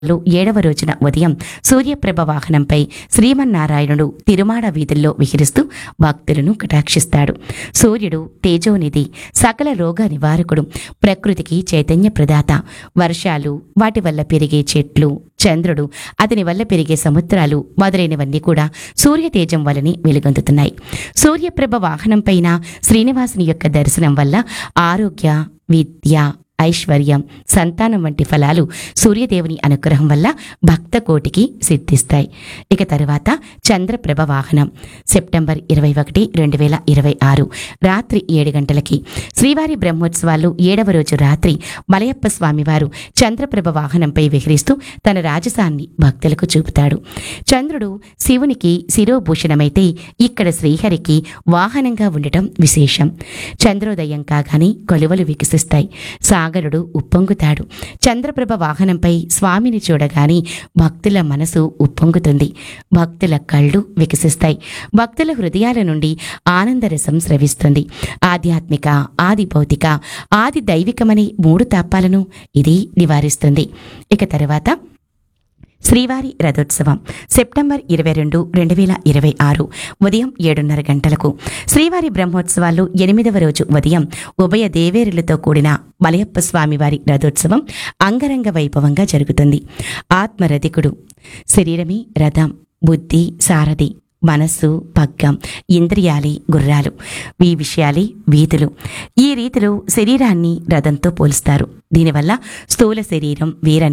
లో ఏడవ రోజున ఉదయం సూర్యప్రభ వాహనంపై శ్రీమన్నారాయణుడు తిరుమాడ వీధుల్లో విహరిస్తూ భక్తులను కటాక్షిస్తాడు సూర్యుడు తేజోనిధి సకల రోగ నివారకుడు ప్రకృతికి చైతన్య ప్రదాత వర్షాలు వాటి వల్ల పెరిగే చెట్లు చంద్రుడు అతని వల్ల పెరిగే సముద్రాలు మొదలైనవన్నీ కూడా సూర్య తేజం వలని వెలుగొందుతున్నాయి సూర్యప్రభ వాహనం పైన శ్రీనివాసుని యొక్క దర్శనం వల్ల ఆరోగ్య విద్య ఐశ్వర్యం సంతానం వంటి ఫలాలు సూర్యదేవుని అనుగ్రహం వల్ల భక్త కోటికి సిద్ధిస్తాయి ఇక తరువాత చంద్రప్రభ వాహనం సెప్టెంబర్ ఇరవై ఒకటి రెండు వేల ఇరవై ఆరు రాత్రి ఏడు గంటలకి శ్రీవారి బ్రహ్మోత్సవాలు ఏడవ రోజు రాత్రి మలయప్ప స్వామివారు చంద్రప్రభ వాహనంపై విహరిస్తూ తన రాజసాన్ని భక్తులకు చూపుతాడు చంద్రుడు శివునికి శిరోభూషణమైతే ఇక్కడ శ్రీహరికి వాహనంగా ఉండటం విశేషం చంద్రోదయం కాగానే కొలువలు వికసిస్తాయి సాగరుడు ఉప్పొంగుతాడు చంద్రప్రభ వాహనంపై స్వామిని చూడగానే భక్తుల మనసు ఉప్పొంగుతుంది భక్తుల కళ్ళు వికసిస్తాయి భక్తుల హృదయాల నుండి ఆనందరసం స్రవిస్తుంది ఆధ్యాత్మిక ఆది భౌతిక ఆది దైవికమనే మూడు తాపాలను ఇది నివారిస్తుంది ఇక తర్వాత శ్రీవారి రథోత్సవం సెప్టెంబర్ ఇరవై రెండు రెండు వేల ఇరవై ఆరు ఉదయం ఏడున్నర గంటలకు శ్రీవారి బ్రహ్మోత్సవాలు ఎనిమిదవ రోజు ఉదయం ఉభయ దేవేరులతో కూడిన మలయప్ప స్వామివారి రథోత్సవం అంగరంగ వైభవంగా జరుగుతుంది ఆత్మరథికుడు శరీరమే రథం బుద్ధి సారథి మనస్సు పగ్గం ఇంద్రియాలి గుర్రాలు ఈ విషయాలే వీధులు ఈ రీతిలో శరీరాన్ని రథంతో పోలుస్తారు దీనివల్ల స్థూల శరీరం వీర